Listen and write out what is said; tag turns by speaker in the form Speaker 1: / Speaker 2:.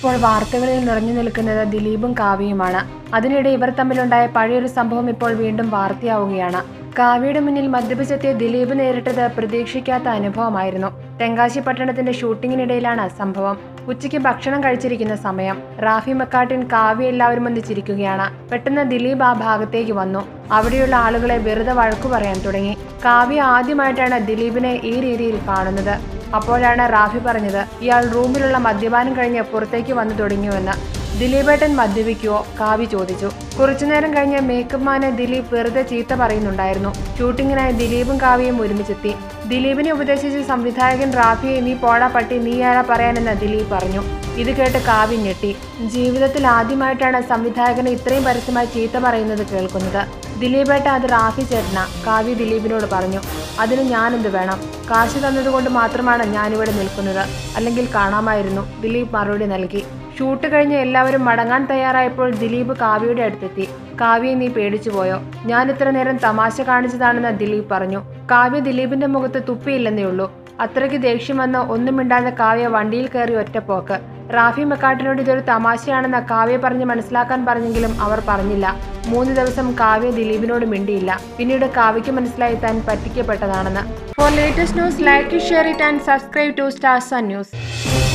Speaker 1: ഇപ്പോൾ വാർത്തകളിൽ നിറഞ്ഞു നിൽക്കുന്നത് ദിലീപും കാവ്യയുമാണ് അതിനിടെ ഇവർ തമ്മിലുണ്ടായ പഴയൊരു സംഭവം ഇപ്പോൾ വീണ്ടും വാർത്തയാവുകയാണ് കാവ്യയുടെ മുന്നിൽ മദ്യപിച്ചെത്തിയ ദിലീപ് നേരിട്ടത് പ്രതീക്ഷിക്കാത്ത അനുഭവമായിരുന്നു തെങ്കാശി പട്ടണത്തിന്റെ ഷൂട്ടിങ്ങിനിടയിലാണ് സംഭവം ഉച്ചയ്ക്ക് ഭക്ഷണം കഴിച്ചിരിക്കുന്ന സമയം റാഫി മക്കാട്ടിൻ കാവ്യ എല്ലാവരും ഒന്ന് ചിരിക്കുകയാണ് പെട്ടെന്ന് ദിലീപ് ആ ഭാഗത്തേക്ക് വന്നു അവിടെയുള്ള ആളുകളെ വെറുതെ വഴക്കു പറയാൻ തുടങ്ങി കാവ്യ ആദ്യമായിട്ടാണ് ദിലീപിനെ ഈ രീതിയിൽ കാണുന്നത് അപ്പോഴാണ് റാഫി പറഞ്ഞത് ഇയാൾ റൂമിലുള്ള മദ്യപാനം കഴിഞ്ഞ് പുറത്തേക്ക് വന്നു തുടങ്ങിയുവെന്ന് ദിലീപേട്ടൻ മദ്യപിക്കുവോ കാവ്യ ചോദിച്ചു കുറച്ചുനേരം കഴിഞ്ഞ് മേക്കപ്പ് മാനെ ദിലീപ് വെറുതെ ചീത്ത പറയുന്നുണ്ടായിരുന്നു ഷൂട്ടിങ്ങിനായി ദിലീപും കാവ്യയും ഒരുമിച്ചെത്തി ദിലീപിനെ ഉപദേശിച്ച സംവിധായകൻ റാഫിയെ നീ പോടാ പട്ടി നീ ആരാ പറയാനെന്ന് ദിലീപ് പറഞ്ഞു ഇത് കേട്ട് കാവ്യ ഞെട്ടി ജീവിതത്തിൽ ആദ്യമായിട്ടാണ് സംവിധായകന് ഇത്രയും പരസ്യമായി ചീത്ത പറയുന്നത് കേൾക്കുന്നത് ദിലീപേട്ട അത് റാഫി ചേട്ടന കാവ്യ ദിലീപിനോട് പറഞ്ഞു അതിന് ഞാനെന്ത് വേണം കാശ് തന്നതുകൊണ്ട് മാത്രമാണ് ഞാനിവിടെ നിൽക്കുന്നത് അല്ലെങ്കിൽ കാണാമായിരുന്നു ദിലീപ് മറുപടി നൽകി ഷൂട്ട് കഴിഞ്ഞ് എല്ലാവരും മടങ്ങാൻ തയ്യാറായപ്പോൾ ദിലീപ് കാവ്യയുടെ അടുത്തെത്തി കാവ്യെ നീ പേടിച്ചു പോയോ ഞാൻ ഇത്ര നേരം തമാശ കാണിച്ചതാണെന്ന് ദിലീപ് പറഞ്ഞു കാവ്യ ദിലീപിന്റെ മുഖത്ത് തുപ്പിയില്ലെന്നേ ഉള്ളൂ അത്രയ്ക്ക് ദേഷ്യം വന്ന് ഒന്നും മിണ്ടാതെ കാവ്യ വണ്ടിയിൽ കയറി ഒറ്റപ്പോക്ക് റാഫി മെക്കാട്ടിനോട് ഇതൊരു തമാശയാണെന്ന് കാവ്യ പറഞ്ഞ് മനസ്സിലാക്കാൻ പറഞ്ഞെങ്കിലും അവർ പറഞ്ഞില്ല മൂന്ന് ദിവസം കാവ്യ ദിലീപിനോട് മിണ്ടിയില്ല പിന്നീട് കാവ്യയ്ക്ക് മനസ്സിലായി താൻ പറ്റിക്കപ്പെട്ടതാണെന്ന് for latest news like share it and subscribe to stars news